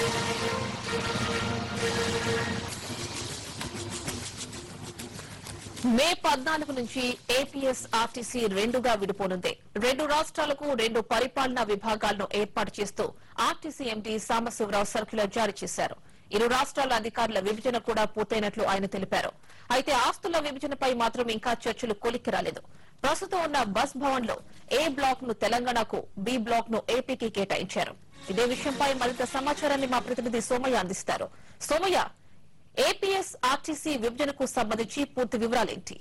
మే పద్నాలుగు నుంచి APS RTC రెండుగా విడిపోనుంది రెండు రాష్ట్రాలకు రెండు పరిపాలనా విభాగాలను ఏర్పాటు చేస్తూ ఆర్టీసీ ఎండీ సాంబశివరావు సర్క్యులర్ జారీ చేశారు ఇరు రాష్ట్రాల అధికారుల విభజన కూడా పూర్తయినట్లు ఆయన తెలిపారు అయితే ఆస్తుల విభజనపై మాత్రం ఇంకా చర్చలు కొలిక్కి రాలేదు ప్రస్తుతం ఉన్న బస్ భవన్ లో ఏ బ్లాక్ ను తెలంగాణకు బి బ్లాక్ ను ఏపీకి కేటాయించారు ఇదే విషయంపై మరింత సమాచారాన్ని మా ప్రతినిధి సోమయ్య అందిస్తారు సోమయ్య ఏపీఎస్ ఆర్టీసీ విభజనకు సంబంధించి పూర్తి వివరాలేంటి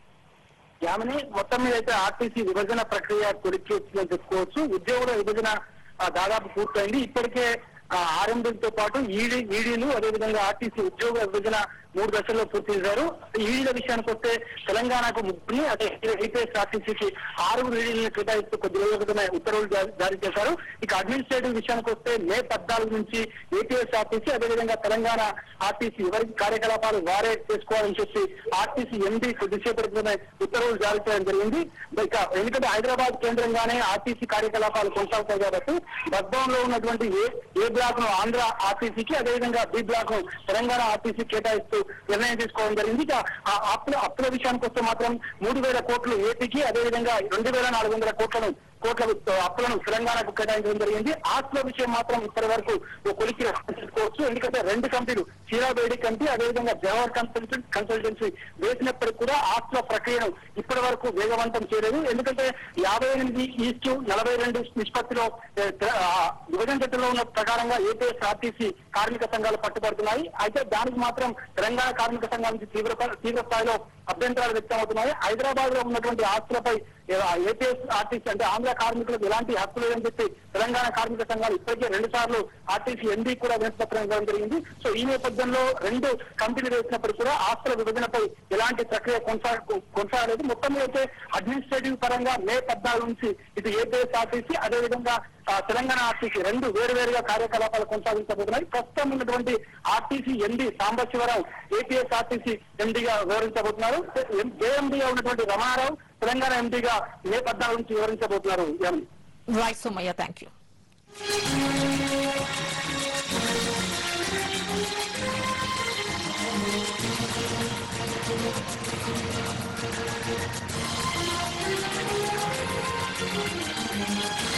యామిని మొత్తం మీద అయితే ఆర్టీసీ విభజన ప్రక్రియ కొలిక్కి వచ్చిందని చెప్పుకోవచ్చు ఉద్యోగుల విభజన ఆ, దాదాపు పూర్తయింది ఇప్పటికే ఆర్ఎండీలతో పాటు ఈడీ ఈడీలు అదేవిధంగా ఆర్టీసీ ఉద్యోగ విభజన మూడు దశల్లో పూర్తి చేశారు ఈడీల విషయానికి వస్తే తెలంగాణకు ముగ్గురిని అదే ఏపీఎస్ ఆర్టీసీకి ఆరుగురు ఈడీలను కేటాయిస్తూ కొద్ది రోజుల క్రితమే ఉత్తర్వులు జారీ- జారీ చేశారు ఇక అడ్మినిస్ట్రేటివ్ విషయానికి వస్తే మే పద్నాలుగు నుంచి ఏపీఎస్ ఆర్టీసీ అదేవిధంగా తెలంగాణ ఆర్టీసీ ఎవరి కార్యకలాపాలు వారే చేసుకోవాలని చెప్పి ఆర్టీసీ ఎండీ కొద్దిసేపటి క్రితమే ఉత్తర్వులు జారీ చేయడం జరిగింది ఇక ఎందుకంటే హైదరాబాద్ కేంద్రంగానే ఆర్టీసీ కార్యకలాపాలు కొనసాగుతాయి కాబట్టి బస్భవన్ లో ఉన్నటువంటి ఏ ఏ బ్లాక్ ను ఆంధ్ర ఆర్టీసీకి అదేవిధంగా బి బ్లాక్ ను తెలంగాణ ఆర్టీసీ కేటాయిస్తూ నిర్ణయం తీసుకోవడం జరిగింది ఇక ఆ అప్పుల అప్పుల విషయానికి వస్తే మాత్రం మూడు వేల కోట్లు ఏపీకి అదేవిధంగా రెండు వేల నాలుగు వందల కోట్లను కోట్ల అప్పులను తెలంగాణకు కేటాయించడం జరిగింది ఆస్తుల విషయం మాత్రం ఇప్పటి వరకు ఓ కొలికి చేసుకోవచ్చు ఎందుకంటే రెండు కంపెనీలు చీరాబేడి కమిటీ అదేవిధంగా జవహర్ కన్సల్టెంట్ కన్సల్టెన్సీ వేసినప్పటికీ కూడా ఆస్తుల ప్రక్రియను ఇప్పటి వరకు వేగవంతం చేయలేదు ఎందుకంటే యాభై ఎనిమిది ఈస్టు నలభై రెండు నిష్పత్తిలో ఏ, తె- ఆ, విభజన చట్టంలో ఉన్న ప్రకారంగా ఏపీఎస్ ఆర్టీసీ కార్మిక సంఘాలు పట్టుబడుతున్నాయి అయితే దానికి మాత్రం తెలంగాణ కార్మిక సంఘాల నుంచి తీవ్ర తీవ్ర స్థాయిలో అభ్యంతరాలు వ్యక్తమవుతున్నాయి హైదరాబాద్ లో ఉన్నటువంటి ఆస్తులపై ఏపీఎస్ ఆర్టీసీ అంటే ఆంధ్ర కార్మికులకు ఎలాంటి హక్కు లేదని చెప్పి తెలంగాణ కార్మిక సంఘాలు ఇప్పటికే రెండు సార్లు ఆర్టీసీ ఎండీ కూడా వినతిపత్రం ఇవ్వడం జరిగింది సో ఈ నేపథ్యంలో రెండు కంపెనీలు వేసినప్పుడు కూడా ఆస్తుల విభజనపై ఎలాంటి ప్రక్రియ కొనసాగ కొనసాగలేదు మొత్తం మీద అయితే అడ్మినిస్ట్రేటివ్ పరంగా మే పద్నాలుగు నుంచి ఇటు ఏపీఎస్ ఆర్టీసీ అదేవిధంగా ఆ, తెలంగాణ ఆర్టీసీ రెండు వేరు వేరుగా కార్యకలాపాలు కొనసాగించబోతున్నాయి ప్రస్తుతం ఉన్నటువంటి RTC MD Sambasiva Rao APS RTC ఎండీగా వివరించబోతున్నారు జేఎండీగా ఉన్నటువంటి రమణారావు తెలంగాణ ఎంపీగా మే పద్నాలుగు నుంచి వివరించబోతున్నారు ఎం right Somaiah thank you Thank